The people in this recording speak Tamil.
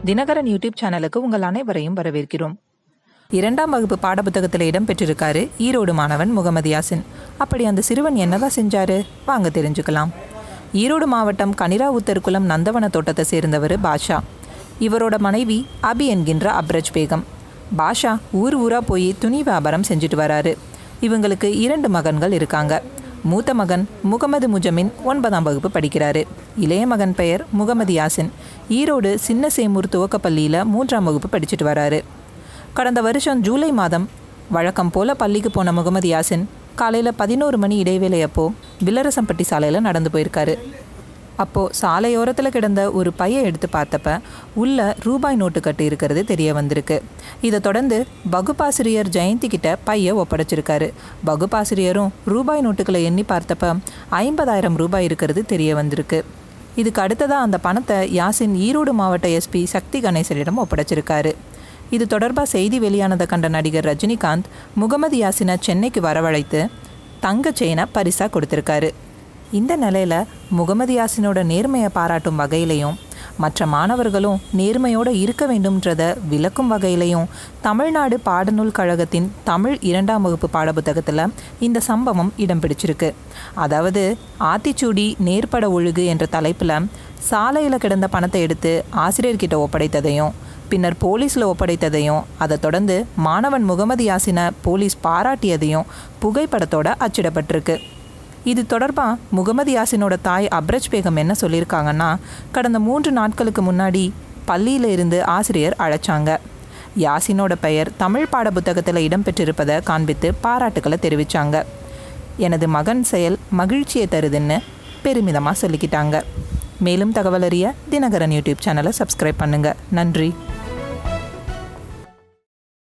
தினகரன் யூடியூப் சேனலுக்கு உங்கள் அனைவரையும் வரவேற்கிறோம் இரண்டாம் வகுப்பு பாடப்புத்தகத்தில் இடம்பெற்றிருக்காரு ஈரோடு மாணவன் முகமது யாசின் அப்படி அந்த சிறுவன் என்னதான் செஞ்சாரு வாங்க தெரிஞ்சுக்கலாம் ஈரோடு மாவட்டம் கனிரா உத்தர்குளம் நந்தவன தோட்டத்தை சேர்ந்தவர் பாஷா இவரோட மனைவி அபி என்கின்ற அப்ரஜ் பேகம் பாஷா ஊர் ஊரா போய் துணி வியாபாரம் செஞ்சுட்டு வராரு இவங்களுக்கு இரண்டு மகன்கள் இருக்காங்க மூத்த மகன் முகமது முஜமின் ஒன்பதாம் வகுப்பு படிக்கிறாரு இளைய மகன் பெயர் முகமது யாசின் ஈரோடு சின்ன சேமூர் துவக்கப்பள்ளியில் மூன்றாம் வகுப்பு படிச்சுட்டு வராரு கடந்த வருஷம் ஜூலை மாதம் வழக்கம் போல பள்ளிக்கு போன முகமது யாசின் காலையில் பதினோரு மணி இடைவேளை அப்போ வில்லரசம்பட்டி சாலையில் நடந்து போயிருக்காரு அப்போது சாலையோரத்தில் கிடந்த ஒரு பையை எடுத்து பார்த்தப்ப உள்ள ரூபாய் நோட்டு கட்டு இருக்கிறது தெரிய வந்திருக்கு இதை தொடர்ந்து வகுப்பாசிரியர் ஜெயந்தி கிட்ட பையை ஒப்படைச்சிருக்காரு வகுப்பாசிரியரும் ரூபாய் நோட்டுகளை எண்ணி பார்த்தப்ப ஐம்பதாயிரம் ரூபாய் இருக்கிறது தெரிய வந்திருக்கு இதுக்கு அடுத்ததாக அந்த பணத்தை யாசின் ஈரோடு மாவட்ட எஸ்பி சக்தி கணேசரிடம் ஒப்படைச்சிருக்காரு இது தொடர்பாக செய்தி வெளியானதை கண்ட நடிகர் ரஜினிகாந்த் முகமது யாசினை சென்னைக்கு வரவழைத்து தங்க செயினை பரிசாக கொடுத்துருக்காரு இந்த நிலையில் முகமது யாசினோட நேர்மையை பாராட்டும் வகையிலையும் மற்ற மாணவர்களும் நேர்மையோடு இருக்க வேண்டும்ன்றத விளக்கும் வகையிலையும் தமிழ்நாடு பாடநூல் கழகத்தின் தமிழ் இரண்டாம் வகுப்பு பாடப்புத்தகத்தில் இந்த சம்பவம் இடம் பிடிச்சிருக்கு அதாவது ஆத்திச்சூடி நேர்பட ஒழுகு என்ற தலைப்பில் சாலையில் கிடந்த பணத்தை எடுத்து ஆசிரியர்கிட்ட ஒப்படைத்ததையும் பின்னர் போலீஸில் ஒப்படைத்ததையும் அதை தொடர்ந்து மாணவன் முகமது யாசினை போலீஸ் பாராட்டியதையும் புகைப்படத்தோட அச்சிடப்பட்டிருக்கு இது தொடர்பாக முகமது யாசினோட தாய் அப்ரஜ் பேகம் என்ன சொல்லியிருக்காங்கன்னா கடந்த மூன்று நாட்களுக்கு முன்னாடி பள்ளியில் இருந்து ஆசிரியர் அழைச்சாங்க யாசினோட பெயர் தமிழ் பாட புத்தகத்தில் இடம்பெற்றிருப்பதை காண்பித்து பாராட்டுக்களை தெரிவித்தாங்க எனது மகன் செயல் மகிழ்ச்சியை தருதுன்னு பெருமிதமாக சொல்லிக்கிட்டாங்க மேலும் தகவல் அறிய தினகரன் யூடியூப் சேனலை சப்ஸ்கிரைப் பண்ணுங்கள் நன்றி